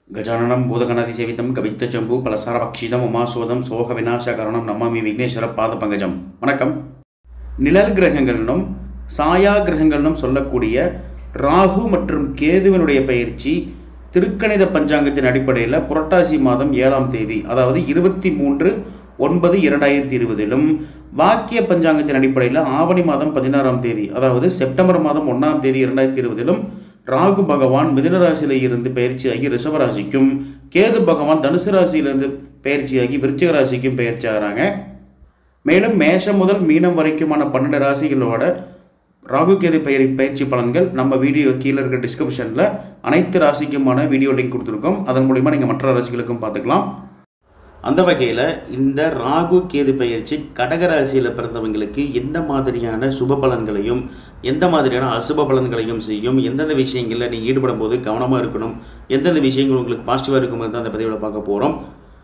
கஜானனம் பூதகணாதிசேவிதம் கவித்தஜம்பு பலசாரபக்ஷிதம் உமாசோதம் சோக விநாசகரணம் நமாமி விக்னேஸ்வர பாத பங்கஜம் வணக்கம் நிழல் கிரகங்களிலும் சாயா கிரகங்களிலும் சொல்லக்கூடிய ராகு மற்றும் கேதுவினுடைய பயிற்சி திருக்கணித பஞ்சாங்கத்தின் அடிப்படையில் புரட்டாசி மாதம் ஏழாம் தேதி அதாவது இருபத்தி மூன்று ஒன்பது இரண்டாயிரத்தி இருபதிலும் வாக்கிய பஞ்சாங்கத்தின் அடிப்படையில் ஆவணி மாதம் பதினாறாம் தேதி அதாவது செப்டம்பர் மாதம் ஒன்றாம் தேதி இரண்டாயிரத்தி இருபதிலும் ராகு பகவான் மிதுன ராசியில இருந்து பயிற்சியாகி ரிஷப ராசிக்கும் கேது பகவான் தனுசு ராசியிலிருந்து பயிற்சியாகி விருச்சிக ராசிக்கும் பயிற்சி ஆகிறாங்க மேலும் மேஷம் முதல் மீனம் வரைக்குமான பன்னெண்டு ராசிகளோட ராகு கேது பயிர் பயிற்சி பலன்கள் நம்ம வீடியோ கீழே இருக்க டிஸ்கிரிப்ஷனில் அனைத்து ராசிக்குமான வீடியோ லிங்க் கொடுத்துருக்கோம் அதன் மூலிமா நீங்கள் மற்ற ராசிகளுக்கும் பார்த்துக்கலாம் அந்த வகையில் இந்த ராகு கேது பயிற்சி கடக ராசியில் பிறந்தவங்களுக்கு என்ன மாதிரியான சுப பலன்களையும் எந்த மாதிரியான அசுப பலன்களையும் செய்யும் எந்தெந்த விஷயங்களில் நீங்கள் ஈடுபடும் போது கவனமாக இருக்கணும் எந்தெந்த விஷயங்கள் உங்களுக்கு பாசிட்டிவாக இருக்கும் தான் அந்த பதிவில் பார்க்க போகிறோம்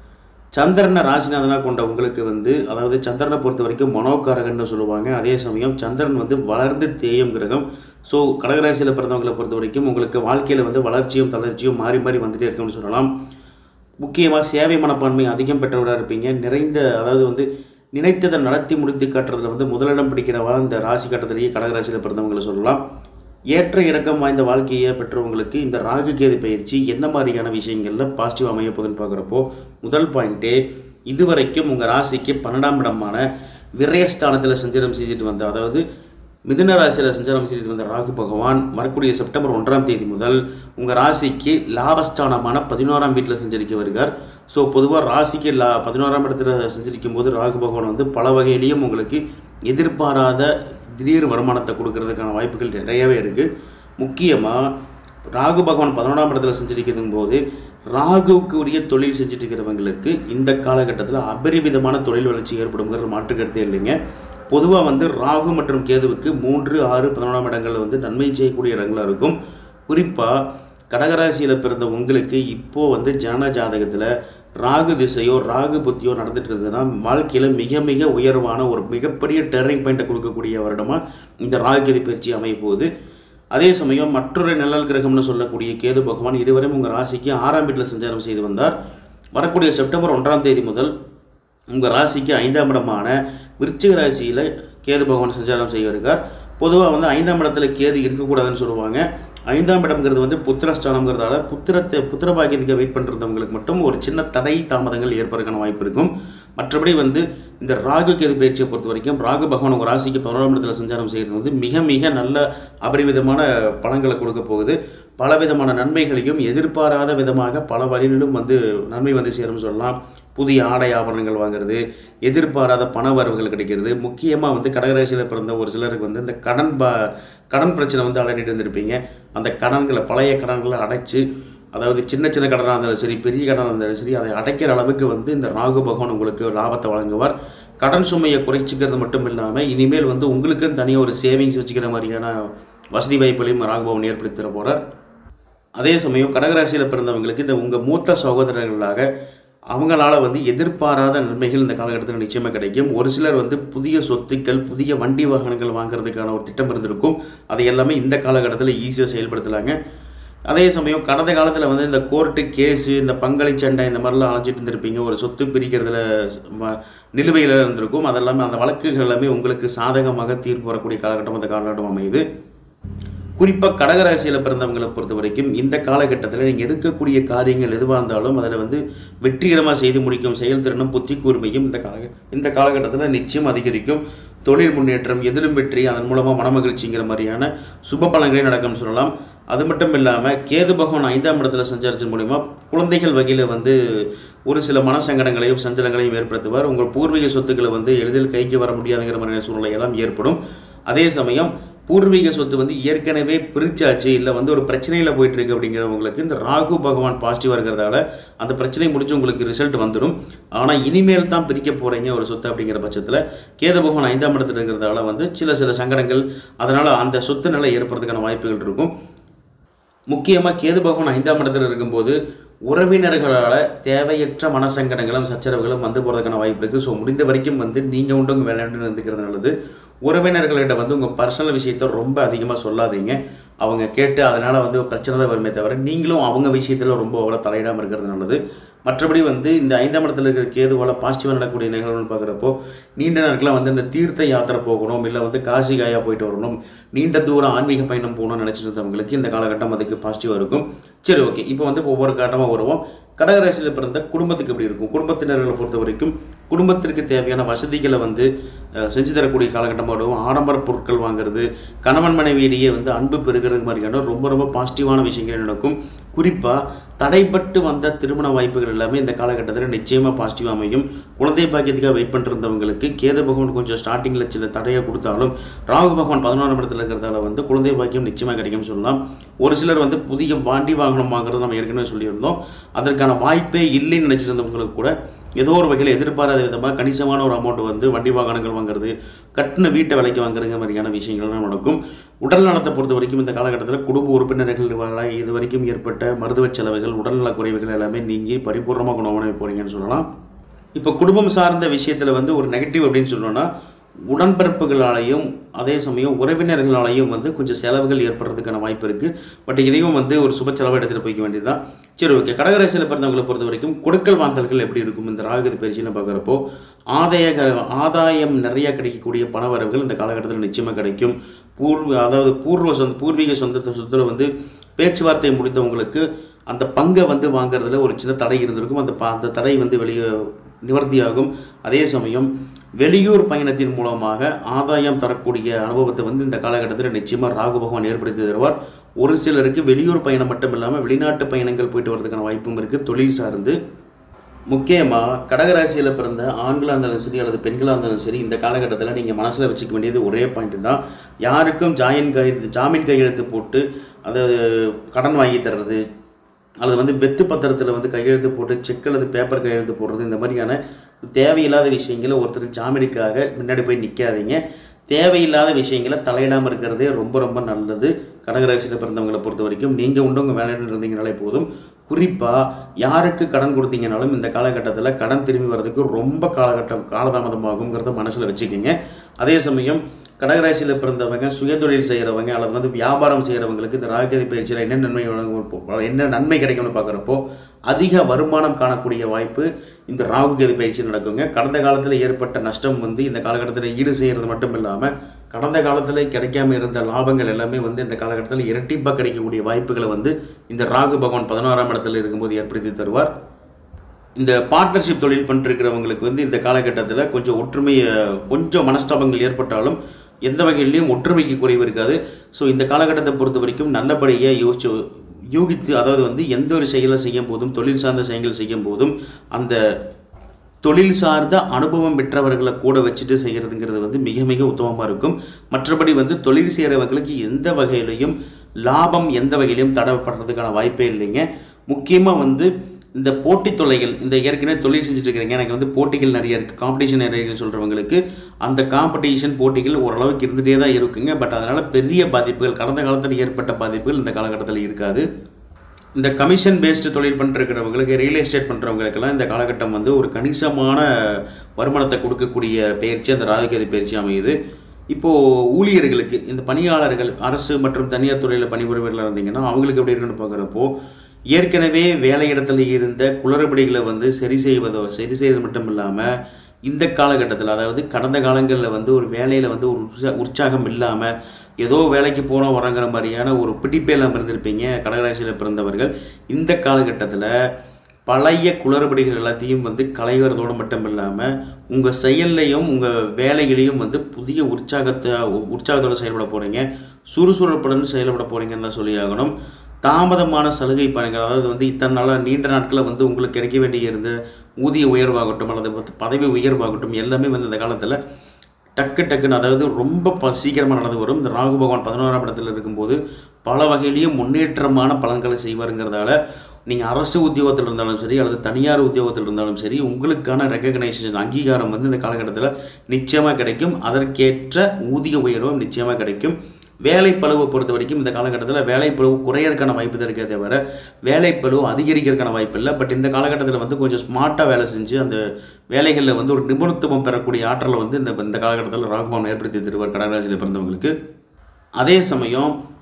சந்திரனை ராசிநாதனாக கொண்ட உங்களுக்கு வந்து அதாவது சந்திரனை பொறுத்த வரைக்கும் மனோகாரகன்னு சொல்லுவாங்க அதே சமயம் சந்திரன் வந்து வளர்ந்து தேயும் கிரகம் ஸோ கடகராசியில் பிறந்தவங்களை பொறுத்த வரைக்கும் உங்களுக்கு வாழ்க்கையில் வந்து வளர்ச்சியும் தளர்ச்சியும் மாறி மாறி வந்துட்டே இருக்கும்னு சொல்லலாம் முக்கியமாக சேவை மனப்பான்மை அதிகம் பெற்றவராக இருப்பீங்க நிறைந்த அதாவது வந்து நினைத்ததை நடத்தி முடித்து காட்டுறதுல வந்து முதலிடம் பிடிக்கிறவா இந்த ராசி கட்டத்திலேயே கடகராசியில் பிறந்தவங்களை சொல்லலாம் ஏற்ற இறக்கம் வாய்ந்த வாழ்க்கையை பெற்றவங்களுக்கு இந்த ராகு கேது பயிற்சி என்ன மாதிரியான விஷயங்களில் பாசிட்டிவ் அமைய போகுதுன்னு பார்க்குறப்போ முதல் பாயிண்ட்டே இதுவரைக்கும் உங்கள் ராசிக்கு பன்னெண்டாம் இடமான விரயஸ்தானத்தில் சஞ்சாரம் செய்துட்டு வந்த அதாவது மிதுன ராசியில் சஞ்சாரம் செய்துட்டு வந்த ராகு பகவான் வரக்கூடிய செப்டம்பர் ஒன்றாம் தேதி முதல் உங்கள் ராசிக்கு லாபஸ்தானமான பதினோராம் வீட்டில் சஞ்சரிக்க வருகிறார் ஸோ பொதுவாக ராசிக்கு லா பதினோராம் இடத்துல சஞ்சரிக்கும் போது ராகு பகவான் வந்து பல வகையிலையும் உங்களுக்கு எதிர்பாராத திடீர் வருமானத்தை கொடுக்கறதுக்கான வாய்ப்புகள் நிறையவே இருக்குது முக்கியமாக ராகு பகவான் பதினொன்றாம் இடத்துல செஞ்சிருக்கும் போது ராகுவுக்கு உரிய தொழில் செஞ்சுட்டு இருக்கிறவங்களுக்கு இந்த காலகட்டத்தில் அபரிவிதமான தொழில் வளர்ச்சி ஏற்படுங்கிறது மாற்று கருத்தே இல்லைங்க பொதுவாக வந்து ராகு மற்றும் கேதுவுக்கு மூன்று ஆறு பதினொன்றாம் இடங்களில் வந்து நன்மை செய்யக்கூடிய இடங்களாக இருக்கும் குறிப்பாக கடகராசியில் பிறந்த உங்களுக்கு இப்போது வந்து ஜன ஜாதகத்தில் ராகு திசையோ ராகு புத்தியோ நடந்துட்டு இருந்ததுன்னா வாழ்க்கையில் மிக மிக உயர்வான ஒரு மிகப்பெரிய டேர்னிங் பாயிண்ட்டை கொடுக்கக்கூடிய வருடமாக இந்த ராகு கேது பயிற்சி அமைய போகுது அதே சமயம் மற்றொரு நிழல் கிரகம்னு சொல்லக்கூடிய கேது பகவான் இதுவரை உங்கள் ராசிக்கு ஆறாம் வீட்டில் சஞ்சாரம் செய்து வந்தார் வரக்கூடிய செப்டம்பர் ஒன்றாம் தேதி முதல் உங்கள் ராசிக்கு ஐந்தாம் இடமான விருச்சிக ராசியில் கேது பகவான் சஞ்சாரம் செய்ய வருகிறார் பொதுவாக வந்து ஐந்தாம் இடத்துல கேது இருக்கக்கூடாதுன்னு சொல்லுவாங்க ஐந்தாம் இடம்ங்கிறது வந்து புத்திரஸ்தானம்ங்கிறதால புத்திரத்தை புத்திர பாக்கியத்துக்கு வெயிட் பண்ணிருந்தவங்களுக்கு மட்டும் ஒரு சின்ன தடை தாமதங்கள் ஏற்படுறதுக்கான வாய்ப்பு இருக்கும் மற்றபடி வந்து இந்த ராகு கேது பயிற்சியை பொறுத்த வரைக்கும் ராகு பகவான் உங்கள் ராசிக்கு பதினோராம் இடத்துல சஞ்சாரம் செய்கிறது வந்து மிக மிக நல்ல அபரிவிதமான பலன்களை கொடுக்க போகுது பல விதமான நன்மைகளையும் எதிர்பாராத விதமாக பல வழிகளிலும் வந்து நன்மை வந்து சேரும்னு சொல்லலாம் புதிய ஆடை ஆபரணங்கள் வாங்குறது எதிர்பாராத பண வரவுகள் கிடைக்கிறது முக்கியமாக வந்து கடகராசியில் பிறந்த ஒரு சிலருக்கு வந்து இந்த கடன் பா கடன் பிரச்சனை வந்து அலட்டிட்டு இருந்திருப்பீங்க அந்த கடன்களை பழைய கடன்களை அடைச்சு அதாவது சின்ன சின்ன கடனாக இருந்தாலும் சரி பெரிய கடனாக இருந்தாலும் சரி அதை அடைக்கிற அளவுக்கு வந்து இந்த ராகு பகவான் உங்களுக்கு லாபத்தை வழங்குவார் கடன் சுமையை குறைச்சிக்கிறது மட்டும் இல்லாமல் இனிமேல் வந்து உங்களுக்குன்னு தனியாக ஒரு சேவிங்ஸ் வச்சுக்கிற மாதிரியான வசதி வாய்ப்புகளையும் ராகு பகவான் ஏற்படுத்தி தர போகிறார் அதே சமயம் கடகராசியில் பிறந்தவங்களுக்கு இந்த உங்கள் மூத்த சகோதரர்களாக அவங்களால வந்து எதிர்பாராத நன்மைகள் இந்த காலகட்டத்தில் நிச்சயமாக கிடைக்கும் ஒரு சிலர் வந்து புதிய சொத்துக்கள் புதிய வண்டி வாகனங்கள் வாங்குறதுக்கான ஒரு திட்டம் இருந்திருக்கும் அதை எல்லாமே இந்த காலகட்டத்தில் ஈஸியாக செயல்படுத்தலாங்க அதே சமயம் கடந்த காலத்தில் வந்து இந்த கோர்ட்டு கேஸு இந்த பங்களி சண்டை இந்த மாதிரிலாம் அழைச்சிட்டு இருந்திருப்பீங்க ஒரு சொத்து பிரிக்கிறதுல வ- நிலுவையில் இருந்திருக்கும் அதெல்லாமே அந்த வழக்குகள் எல்லாமே உங்களுக்கு சாதகமாக தீர்ப்பு வரக்கூடிய காலகட்டம் அந்த காலகட்டம் அமையுது குறிப்பாக கடகராசியில் பிறந்தவங்களை பொறுத்த வரைக்கும் இந்த காலகட்டத்தில் நீங்கள் எடுக்கக்கூடிய காரியங்கள் எதுவாக இருந்தாலும் அதில் வந்து வெற்றிகரமாக செய்து முடிக்கும் செயல்திறனும் புத்தி கூர்மையும் இந்த கால இந்த காலகட்டத்தில் நிச்சயம் அதிகரிக்கும் தொழில் முன்னேற்றம் எதிலும் வெற்றி அதன் மூலமாக மனமகிழ்ச்சிங்கிற மாதிரியான சுப பலன்களே நடக்கும்னு சொல்லலாம் அது மட்டும் இல்லாமல் கேது பகவான் ஐந்தாம் இடத்துல சஞ்சாரத்தின் மூலிமா குழந்தைகள் வகையில் வந்து ஒரு சில மனசங்கடங்களையும் சஞ்சலங்களையும் ஏற்படுத்துவார் உங்கள் பூர்வீக சொத்துக்களை வந்து எளிதில் கைக்கு வர முடியாதுங்கிற மாதிரியான சூழ்நிலை எல்லாம் ஏற்படும் அதே சமயம் பூர்வீக சொத்து வந்து ஏற்கனவே பிரிச்சாச்சு இல்லை வந்து ஒரு பிரச்சனையில் போயிட்டு இருக்கு அப்படிங்கிறவங்களுக்கு இந்த ராகு பகவான் பாசிட்டிவாக இருக்கிறதால அந்த பிரச்சனை முடிஞ்சு உங்களுக்கு ரிசல்ட் வந்துடும் ஆனால் இனிமேல் தான் பிரிக்க போகிறீங்க ஒரு சொத்து அப்படிங்கிற பட்சத்தில் கேது பகவான் ஐந்தாம் இடத்துல இருக்கிறதால வந்து சில சில சங்கடங்கள் அதனால் அந்த சொத்து நிலை ஏற்படுறதுக்கான வாய்ப்புகள் இருக்கும் முக்கியமாக கேது பகவான் ஐந்தாம் இடத்துல இருக்கும்போது உறவினர்களால் தேவையற்ற மனசங்கடங்களும் சச்சரவுகளும் வந்து போகிறதுக்கான வாய்ப்பு இருக்குது ஸோ முடிந்த வரைக்கும் வந்து நீங்கள் உண்டு உங்கள் விளையாண்டு இருந்துக்கிறது நல்லது உறவினர்களிடம் வந்து உங்கள் பர்சனல் விஷயத்த ரொம்ப அதிகமாக சொல்லாதீங்க அவங்க கேட்டு அதனால் வந்து பிரச்சனை தான் வருமே தவிர நீங்களும் அவங்க விஷயத்தில் ரொம்ப அவ்வளோ தலையிடாமல் இருக்கிறது நல்லது மற்றபடி வந்து இந்த ஐந்தாம் இடத்துல இருக்கிற கேதுவால் பாசிட்டிவாக நடக்கக்கூடிய நிகழ்வுன்னு பார்க்குறப்போ நீண்ட நாட்களாக வந்து இந்த தீர்த்த யாத்திரை போகணும் இல்லை வந்து காசி காயா போயிட்டு வரணும் நீண்ட தூரம் ஆன்மீக பயணம் போகணும்னு நினச்சிட்டு இருந்தவங்களுக்கு இந்த காலகட்டம் அதுக்கு பாசிட்டிவாக இருக்கும் சரி ஓகே இப்போ வந்து ஒவ்வொரு கட்டமாக வருவோம் கடகராசியில் பிறந்த குடும்பத்துக்கு எப்படி இருக்கும் குடும்பத்தினர்களை பொறுத்த வரைக்கும் குடும்பத்திற்கு தேவையான வசதிகளை வந்து அஹ், செஞ்சு தரக்கூடிய காலகட்டமாக வரும் ஆடம்பர பொருட்கள் வாங்குறது கணவன் மனைவியிடையே வந்து அன்பு பெறுகிறது மாதிரியான ரொம்ப ரொம்ப பாசிட்டிவான விஷயங்கள் நடக்கும் குறிப்பாக தடைப்பட்டு வந்த திருமண வாய்ப்புகள் எல்லாமே இந்த காலகட்டத்தில் நிச்சயமாக பாசிட்டிவாக அமையும் குழந்தை பாக்கியத்துக்காக வெயிட் பண்ணிருந்தவங்களுக்கு கேது பகவான் கொஞ்சம் ஸ்டார்டிங்கில் சில தடையை கொடுத்தாலும் ராகு பகவான் பதினோராம் இடத்துல இருக்கிறதால வந்து குழந்தை பாக்கியம் நிச்சயமாக கிடைக்கும்னு சொல்லலாம் ஒரு சிலர் வந்து புதிய வாண்டி வாகனம் வாங்குறது நம்ம ஏற்கனவே சொல்லியிருந்தோம் அதற்கான வாய்ப்பே இல்லைன்னு நினச்சிருந்தவங்களுக்கு கூட ஏதோ ஒரு வகையில் எதிர்பாராத விதமாக கணிசமான ஒரு அமௌண்ட் வந்து வண்டி வாகனங்கள் வாங்குறது கட்டின வீட்டை விலைக்கு வாங்குறதுங்க மாதிரியான விஷயங்கள்லாம் நடக்கும் உடல் நலத்தை பொறுத்த வரைக்கும் இந்த காலகட்டத்தில் குடும்ப உறுப்பினர்கள் இது வரைக்கும் ஏற்பட்ட மருத்துவ செலவுகள் உடல்நல குறைவுகள் எல்லாமே நீங்கி பரிபூர்ணமாக குணமான போறீங்கன்னு சொல்லலாம் இப்போ குடும்பம் சார்ந்த விஷயத்தில் வந்து ஒரு நெகட்டிவ் அப்படின்னு சொல்லணும்னா உடன்பிறப்புகளாலையும் அதே சமயம் உறவினர்களாலையும் வந்து கொஞ்சம் செலவுகள் ஏற்படுறதுக்கான வாய்ப்பு இருக்குது பட் இதையும் வந்து ஒரு சுப செலவை எடுத்துகிட்டு போய்க்க வேண்டியதுதான் சரி ஓகே கடகராசியில் பிறந்தவங்களை பொறுத்த வரைக்கும் கொடுக்கல் வாங்கல்கள் எப்படி இருக்கும் இந்த ராகுகதி பயிற்சின்னு பார்க்குறப்போ ஆதாய க- ஆதாயம் நிறைய கிடைக்கக்கூடிய பணவரவுகள் இந்த காலகட்டத்தில் நிச்சயமாக கிடைக்கும் பூர்வ அதாவது பூர்வ சொந்த பூர்வீக சொந்த சொத்துல வந்து பேச்சுவார்த்தை முடித்தவங்களுக்கு அந்த பங்கை வந்து வாங்குறதுல ஒரு சின்ன தடை இருந்திருக்கும் அந்த ப- அந்த தடை வந்து வெளியே நிவர்த்தியாகும் அதே சமயம் வெளியூர் பயணத்தின் மூலமாக ஆதாயம் தரக்கூடிய அனுபவத்தை வந்து இந்த காலகட்டத்தில் நிச்சயமாக ராகு பகவான் ஏற்படுத்தி தருவார் ஒரு சிலருக்கு வெளியூர் பயணம் மட்டும் இல்லாமல் வெளிநாட்டு பயணங்கள் போயிட்டு வரதுக்கான வாய்ப்பும் இருக்குது தொழில் சார்ந்து முக்கியமாக கடகராசியில் பிறந்த ஆண்களாக இருந்தாலும் சரி அல்லது பெண்களாக இருந்தாலும் சரி இந்த காலகட்டத்தில் நீங்கள் மனசில் வச்சுக்க வேண்டியது ஒரே பாயிண்ட் தான் யாருக்கும் ஜாயின் கையெழுத்து ஜாமீன் கையெழுத்து போட்டு அதை கடன் வாங்கி தர்றது அல்லது வந்து வெத்து பத்திரத்தில் வந்து கையெழுத்து போட்டு செக் அல்லது பேப்பர் கையெழுத்து போடுறது இந்த மாதிரியான தேவையில்லாத விஷயங்களை ஒருத்தர் ஜாமீனுக்காக முன்னாடி போய் நிற்காதீங்க தேவையில்லாத விஷயங்களை தலையிடாமல் இருக்கிறதே ரொம்ப ரொம்ப நல்லது கடகராசியில் பிறந்தவங்களை பொறுத்த வரைக்கும் நீங்கள் உண்டு உங்கள் வேலையில் இருந்தீங்கனாலே போதும் குறிப்பாக யாருக்கு கடன் கொடுத்தீங்கனாலும் இந்த காலகட்டத்தில் கடன் திரும்பி வர்றதுக்கு ரொம்ப காலகட்டம் காலதாமதமாகுங்கிறத மனசில் வச்சுக்கோங்க அதே சமயம் கடகராசியில் பிறந்தவங்க சுயதொழில் செய்கிறவங்க அல்லது வந்து வியாபாரம் செய்கிறவங்களுக்கு இந்த ராகதி பயிற்சியில் என்ன நன்மை வழங்கும் என்ன நன்மை கிடைக்கும்னு பார்க்குறப்போ அதிக வருமானம் காணக்கூடிய வாய்ப்பு இந்த ராகுகேது பயிற்சி நடக்குங்க கடந்த காலத்தில் ஏற்பட்ட நஷ்டம் வந்து இந்த காலகட்டத்தில் ஈடு செய்கிறது மட்டும் இல்லாமல் கடந்த காலத்தில் கிடைக்காம இருந்த லாபங்கள் எல்லாமே வந்து இந்த காலகட்டத்தில் இரட்டிப்பாக கிடைக்கக்கூடிய வாய்ப்புகளை வந்து இந்த ராகு பகவான் பதினோராம் இடத்துல இருக்கும்போது ஏற்படுத்தி தருவார் இந்த பார்ட்னர்ஷிப் தொழில் பண்ணிருக்கிறவங்களுக்கு வந்து இந்த காலகட்டத்தில் கொஞ்சம் ஒற்றுமை அஹ், கொஞ்சம் மனஸ்தாபங்கள் ஏற்பட்டாலும் எந்த வகையிலையும் ஒற்றுமைக்கு குறைவு இருக்காது ஸோ இந்த காலகட்டத்தை பொறுத்த வரைக்கும் நல்லபடியாக யோசிச்சு யூகித்து அதாவது வந்து எந்த ஒரு செயலை செய்யும் போதும் தொழில் சார்ந்த செயல்கள் செய்யும் போதும் அந்த தொழில் சார்ந்த அனுபவம் பெற்றவர்களை கூட வச்சுட்டு செய்கிறதுங்கிறது வந்து மிக மிக உத்தமமாக இருக்கும் மற்றபடி வந்து தொழில் செய்கிறவங்களுக்கு எந்த வகையிலையும் லாபம் எந்த வகையிலையும் தடைப்படுறதுக்கான வாய்ப்பே இல்லைங்க முக்கியமாக வந்து இந்த போட்டி தொல்லைகள் இந்த ஏற்கனவே தொழில் செஞ்சுட்டு இருக்கிறீங்க எனக்கு வந்து போட்டிகள் நிறைய இருக்குது காம்படிஷன் நிறைய இருக்குன்னு சொல்கிறவங்களுக்கு அந்த காம்படிஷன் போட்டிகள் ஓரளவுக்கு இருந்துகிட்டே தான் இருக்குங்க பட் அதனால் பெரிய பாதிப்புகள் கடந்த காலத்தில் ஏற்பட்ட பாதிப்புகள் இந்த காலகட்டத்தில் இருக்காது இந்த கமிஷன் பேஸ்டு தொழில் பண்ணிருக்கிறவங்களுக்கு ரியல் எஸ்டேட் பண்ணுறவங்களுக்கெல்லாம் இந்த காலகட்டம் வந்து ஒரு கணிசமான வருமானத்தை கொடுக்கக்கூடிய பயிற்சி அந்த ராகுகேது பயிற்சி அமையுது இப்போது ஊழியர்களுக்கு இந்த பணியாளர்கள் அரசு மற்றும் தனியார் துறையில் பணிபுரிவர்கள் இருந்தீங்கன்னா அவங்களுக்கு எப்படி இருக்குன்னு பார்க்குறப்போ ஏற்கனவே வேலையிடத்தில் இருந்த குளறுபடிகளை வந்து சரி செய்வதோ சரி செய்வது மட்டும் இல்லாமல் இந்த காலகட்டத்தில் அதாவது கடந்த காலங்களில் வந்து ஒரு வேலையில் வந்து ஒரு உற்சா உற்சாகம் இல்லாமல் ஏதோ வேலைக்கு போனோம் வரங்கிற மாதிரியான ஒரு பிடிப்பே இல்லாமல் இருந்திருப்பீங்க கடகராசியில் பிறந்தவர்கள் இந்த காலகட்டத்தில் பழைய குளறுபடிகள் எல்லாத்தையும் வந்து களைவதோடு மட்டும் இல்லாமல் உங்கள் செயல்லையும் உங்கள் வேலைகளையும் வந்து புதிய உற்சாகத்தை உற்சாகத்தோடு செயல்பட போகிறீங்க சுறுசுறுப்புடன் செயல்பட போகிறீங்கன்னு தான் சொல்லி ஆகணும் தாமதமான சலுகை பணிகள் அதாவது வந்து இத்தனை நாளாக நீண்ட நாட்களில் வந்து உங்களுக்கு கிடைக்க வேண்டிய இருந்த ஊதிய உயர்வாகட்டும் அல்லது வந்து பதவி உயர்வாகட்டும் எல்லாமே வந்து இந்த காலத்தில் டக்கு டக்குன்னு அதாவது ரொம்ப ப சீக்கிரமாக நடந்து வரும் இந்த ராகு பகவான் பதினோராம் இடத்துல இருக்கும்போது பல வகையிலையும் முன்னேற்றமான பலன்களை செய்வாருங்கிறதால நீங்கள் அரசு உத்தியோகத்தில் இருந்தாலும் சரி அல்லது தனியார் உத்தியோகத்தில் இருந்தாலும் சரி உங்களுக்கான ரெக்கக்னைசேஷன் அங்கீகாரம் வந்து இந்த காலகட்டத்தில் நிச்சயமாக கிடைக்கும் அதற்கேற்ற ஊதிய உயர்வும் நிச்சயமாக கிடைக்கும் வேலைப்பளுவை பொறுத்த வரைக்கும் இந்த காலகட்டத்தில் வேலைப்பளுவு குறையறதுக்கான வாய்ப்பு தான் இருக்கே தவிர வேலைப்பளுவு அதிகரிக்கிறதுக்கான வாய்ப்பு இல்லை பட் இந்த காலகட்டத்தில் வந்து கொஞ்சம் ஸ்மார்ட்டாக வேலை செஞ்சு அந்த வேலைகளில் வந்து ஒரு நிபுணத்துவம் பெறக்கூடிய ஆற்றலை வந்து இந்த இந்த காலகட்டத்தில் ராகுமான் ஏற்படுத்தி தருவார் கடகராசியில் பிறந்தவங்களுக்கு அதே சமயம்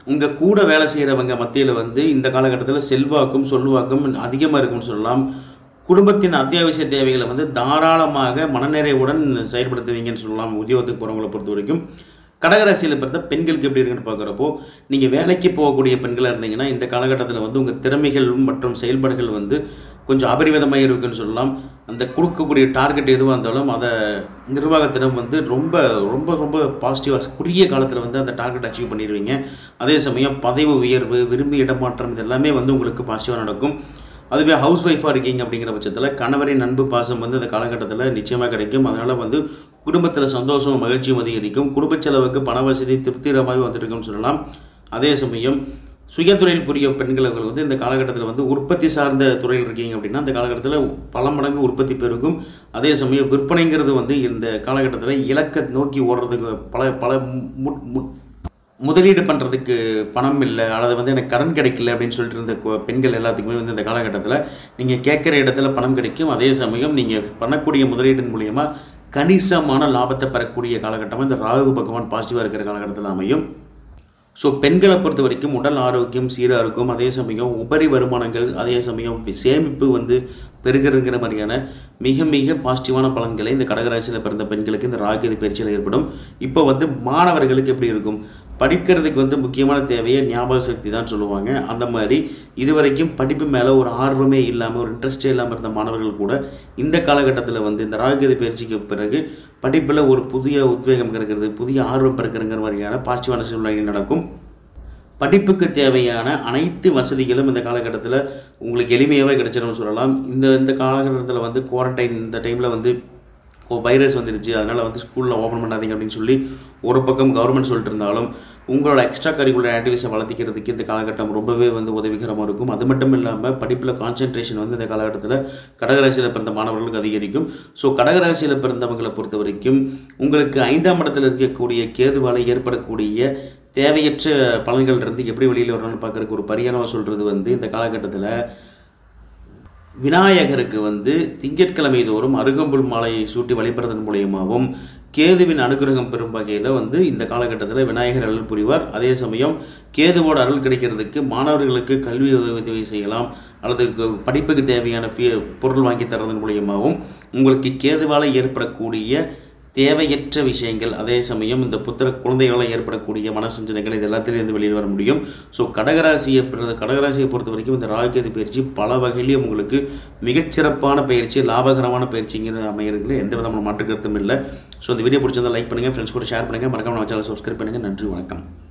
உங்கள் கூட வேலை செய்கிறவங்க மத்தியில் வந்து இந்த காலகட்டத்தில் செல்வாக்கும் சொல்லுவாக்கும் அதிகமாக இருக்கும்னு சொல்லலாம் குடும்பத்தின் அத்தியாவசிய தேவைகளை வந்து தாராளமாக மனநிறைவுடன் செயல்படுத்துவீங்கன்னு சொல்லலாம் உத்தியோகத்துக்கு போகிறவங்களை பொறுத்த வரைக்கும் கடகராசியில் பிறந்த பெண்களுக்கு எப்படி இருக்குன்னு பார்க்குறப்போ நீங்கள் வேலைக்கு போகக்கூடிய பெண்களாக இருந்தீங்கன்னா இந்த காலகட்டத்தில் வந்து உங்கள் திறமைகள் மற்றும் செயல்பாடுகள் வந்து கொஞ்சம் அபரிவிதமாக இருக்குன்னு சொல்லலாம் அந்த கொடுக்கக்கூடிய டார்கெட் எதுவாக இருந்தாலும் அதை நிர்வாகத்திடம் வந்து ரொம்ப ரொம்ப ரொம்ப பாசிட்டிவாக குறுகிய காலத்தில் வந்து அந்த டார்கெட் அச்சீவ் பண்ணிடுவீங்க அதே சமயம் பதவி உயர்வு விரும்பி இடமாற்றம் இது எல்லாமே வந்து உங்களுக்கு பாசிட்டிவாக நடக்கும் அதுவே ஹவுஸ் ஒய்ஃபாக இருக்கீங்க அப்படிங்கிற பட்சத்தில் கணவரின் அன்பு பாசம் வந்து அந்த காலகட்டத்தில் நிச்சயமாக கிடைக்கும் அதனால் வந்து குடும்பத்தில் சந்தோஷம் மகிழ்ச்சியும் அதிகரிக்கும் குடும்ப செலவுக்கு பண வசதி திருப்திகரமாகவே வந்துருக்குன்னு சொல்லலாம் அதே சமயம் சுயதொழில் புரிய பெண்களுக்கு வந்து இந்த காலகட்டத்தில் வந்து உற்பத்தி சார்ந்த துறையில் இருக்கீங்க அப்படின்னா அந்த காலகட்டத்தில் பல மடங்கு உற்பத்தி பெருகும் அதே சமயம் விற்பனைங்கிறது வந்து இந்த காலகட்டத்தில் இலக்கை நோக்கி ஓடுறதுக்கு பல பல மு- மு- முதலீடு பண்ணுறதுக்கு பணம் இல்லை அல்லது வந்து எனக்கு கடன் கிடைக்கல அப்படின்னு சொல்லிட்டு இருந்த கு- பெண்கள் எல்லாத்துக்குமே வந்து இந்த காலகட்டத்தில் நீங்கள் கேட்குற இடத்துல பணம் கிடைக்கும் அதே சமயம் நீங்கள் பண்ணக்கூடிய முதலீடின் மூலியமா கணிசமான லாபத்தை பெறக்கூடிய காலகட்டமாக இந்த ராகு பகவான் பாசிட்டிவாக இருக்கிற காலகட்டத்தில் அமையும் ஸோ பெண்களை பொறுத்த வரைக்கும் உடல் ஆரோக்கியம் சீராக இருக்கும் அதே சமயம் உபரி வருமானங்கள் அதே சமயம் சேமிப்பு வந்து பெருகிறதுங்கிற மாதிரியான மிக மிக பாசிட்டிவான பலன்களை இந்த கடகராசியில் பிறந்த பெண்களுக்கு இந்த ராகியது பயிற்சியில் ஏற்படும் இப்போ வந்து மாணவர்களுக்கு எப்படி இருக்கும் படிக்கிறதுக்கு வந்து முக்கியமான தேவையே ஞாபக சக்தி தான் சொல்லுவாங்க அந்த மாதிரி இதுவரைக்கும் படிப்பு மேலே ஒரு ஆர்வமே இல்லாமல் ஒரு இன்ட்ரெஸ்டே இல்லாமல் இருந்த மாணவர்கள் கூட இந்த காலகட்டத்தில் வந்து இந்த ராகியது பயிற்சிக்கு பிறகு படிப்பில் ஒரு புதிய உத்வேகம் கிடைக்கிறது புதிய ஆர்வம் பிறக்கிறங்கிற மாதிரியான பாசிட்டிவான சூழ்நிலைகள் நடக்கும் படிப்புக்கு தேவையான அனைத்து வசதிகளும் இந்த காலகட்டத்தில் உங்களுக்கு எளிமையாகவே கிடைச்சிடும்னு சொல்லலாம் இந்த இந்த காலகட்டத்தில் வந்து குவாரண்டைன் இந்த டைமில் வந்து வைரஸ் வந்துருச்சு அதனால் வந்து ஸ்கூலில் ஓப்பன் பண்ணாதீங்க அப்படின்னு சொல்லி ஒரு பக்கம் கவர்மெண்ட் சொல்லிட்டு இருந்தாலும் உங்களோட எக்ஸ்ட்ரா கரிக்குலர் ஆக்டிவிட்டிஸை வளர்த்திக்கிறதுக்கு இந்த காலகட்டம் ரொம்பவே வந்து உதவிகரமாக இருக்கும் அது மட்டும் இல்லாமல் படிப்பில் கான்சென்ட்ரேஷன் வந்து இந்த காலகட்டத்தில் கடகராசியில் பிறந்த மாணவர்களுக்கு அதிகரிக்கும் ஸோ கடகராசியில் பிறந்தவங்களை பொறுத்த வரைக்கும் உங்களுக்கு ஐந்தாம் இடத்துல இருக்கக்கூடிய கேதுவால் ஏற்படக்கூடிய தேவையற்ற பலன்கள் இருந்து எப்படி வெளியில் வரணும்னு பார்க்குறதுக்கு ஒரு பரிகாரமாக சொல்கிறது வந்து இந்த காலகட்டத்தில் விநாயகருக்கு வந்து திங்கட்கிழமை தோறும் அருகம்புல் மாலையை சூட்டி வழிபடுறதன் மூலியமாகவும் கேதுவின் அனுகிரகம் பெறும் வகையில் வந்து இந்த காலகட்டத்தில் விநாயகர் அருள் புரிவார் அதே சமயம் கேதுவோட அருள் கிடைக்கிறதுக்கு மாணவர்களுக்கு கல்வி உதவி செய்யலாம் அல்லது கு- படிப்புக்கு தேவையான ஃபீ பொருள் வாங்கி தரதன் மூலியமாகவும் உங்களுக்கு கேதுவால் ஏற்படக்கூடிய தேவையற்ற விஷயங்கள் அதே சமயம் இந்த புத்திர குழந்தைகளால் ஏற்படக்கூடிய மனசஞ்சனைகள் இது எல்லாத்திலிருந்து வெளியில் வர முடியும் ஸோ கடகராசியை பிற- கடகராசியை பொறுத்த வரைக்கும் இந்த ராகுகேது பயிற்சி பல வகையிலையும் உங்களுக்கு மிகச்சிறப்பான பயிற்சி லாபகரமான பயிற்சிங்கிற அமையறதுல எந்த விதமான மாற்று கருத்தும் இல்லை ஸோ இந்த வீடியோ பிடிச்சிருந்தா லைக் பண்ணுங்கள் ஃப்ரெண்ட்ஸ் கூட ஷேர் பண்ணுங்கள் மறக்காம நம்ம சேனல் சப்ஸ்கிரைப் பண்ணுங்கள் நன்றி வணக்கம்